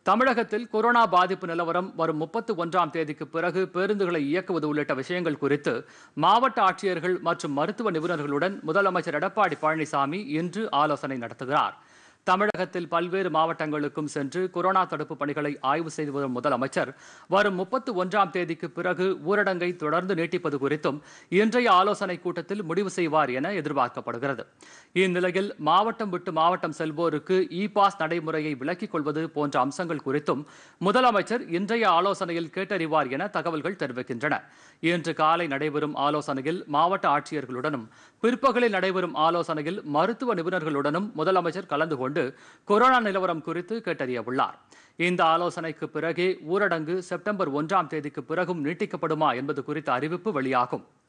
தமிழகத்தில் கொரோனா பாதிப்பு நிலவரம் வரும் முப்பத்து ஒன்றாம் தேதிக்கு பிறகு பேருந்துகளை இயக்குவது உள்ளிட்ட விஷயங்கள் குறித்து மாவட்ட ஆட்சியர்கள் மற்றும் மருத்துவ நிபுணர்களுடன் முதலமைச்சர் எடப்பாடி பழனிசாமி இன்று ஆலோசனை நடத்துகிறார் தமிழகத்தில் பல்வேறு மாவட்டங்களுக்கும் சென்று கொரோனா தடுப்பு பணிகளை ஆய்வு செய்து வரும் முதலமைச்சர் வரும் முப்பத்து ஒன்றாம் தேதிக்கு பிறகு ஊரடங்கை தொடர்ந்து நீட்டிப்பது குறித்தும் இன்றைய ஆலோசனைக் கூட்டத்தில் முடிவு செய்வார் என எதிர்பார்க்கப்படுகிறது இந்நிலையில் மாவட்டம் விட்டு மாவட்டம் செல்வோருக்கு இ பாஸ் நடைமுறையை விலக்கிக் கொள்வது போன்ற அம்சங்கள் குறித்தும் முதலமைச்சர் இன்றைய ஆலோசனையில் கேட்டறிவார் என தகவல்கள் தெரிவிக்கின்றன இன்று காலை நடைபெறும் ஆலோசனையில் மாவட்ட ஆட்சியர்களுடனும் பிற்பகலில் நடைபெறும் ஆலோசனையில் மருத்துவ நிபுணர்களுடனும் முதலமைச்சர் கலந்து கொண்டு கொரோனா நிலவரம் குறித்து கேட்டறிய உள்ளார் இந்த ஆலோசனைக்கு பிறகே ஊரடங்கு செப்டம்பர் ஒன்றாம் தேதிக்கு பிறகும் நீட்டிக்கப்படுமா என்பது குறித்த அறிவிப்பு வெளியாகும்